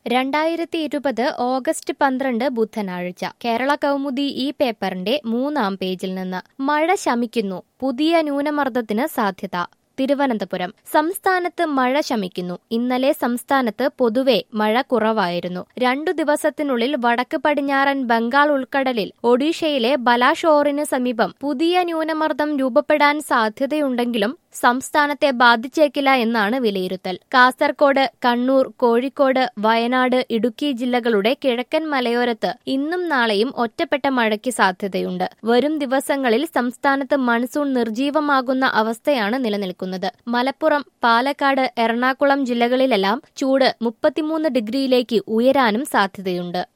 രണ്ടായിരത്തി ഇരുപത് ഓഗസ്റ്റ് പന്ത്രണ്ട് ബുധനാഴ്ച കേരള കൗമുദി ഈ പേപ്പറിന്റെ മൂന്നാം പേജിൽ നിന്ന് മഴ ശമിക്കുന്നു പുതിയ ന്യൂനമർദ്ദത്തിന് സാധ്യത തിരുവനന്തപുരം സംസ്ഥാനത്ത് മഴ ശമിക്കുന്നു ഇന്നലെ സംസ്ഥാനത്ത് പൊതുവെ മഴ കുറവായിരുന്നു രണ്ടു ദിവസത്തിനുള്ളിൽ വടക്ക് പടിഞ്ഞാറൻ ബംഗാൾ ഉൾക്കടലിൽ ഒഡീഷയിലെ ബലാഷോറിന് സമീപം പുതിയ ന്യൂനമർദ്ദം രൂപപ്പെടാൻ സാധ്യതയുണ്ടെങ്കിലും സംസ്ഥാനത്തെ ബാധിച്ചേക്കില്ല എന്നാണ് വിലയിരുത്തൽ കാസർകോട് കണ്ണൂർ കോഴിക്കോട് വയനാട് ഇടുക്കി ജില്ലകളുടെ കിഴക്കൻ മലയോരത്ത് ഇന്നും നാളെയും ഒറ്റപ്പെട്ട മഴയ്ക്ക് സാധ്യതയുണ്ട് വരും ദിവസങ്ങളിൽ സംസ്ഥാനത്ത് മൺസൂൺ നിർജീവമാകുന്ന അവസ്ഥയാണ് നിലനിൽക്കുന്നത് മലപ്പുറം പാലക്കാട് എറണാകുളം ജില്ലകളിലെല്ലാം ചൂട് മുപ്പത്തിമൂന്ന് ഡിഗ്രിയിലേക്ക് ഉയരാനും സാധ്യതയുണ്ട്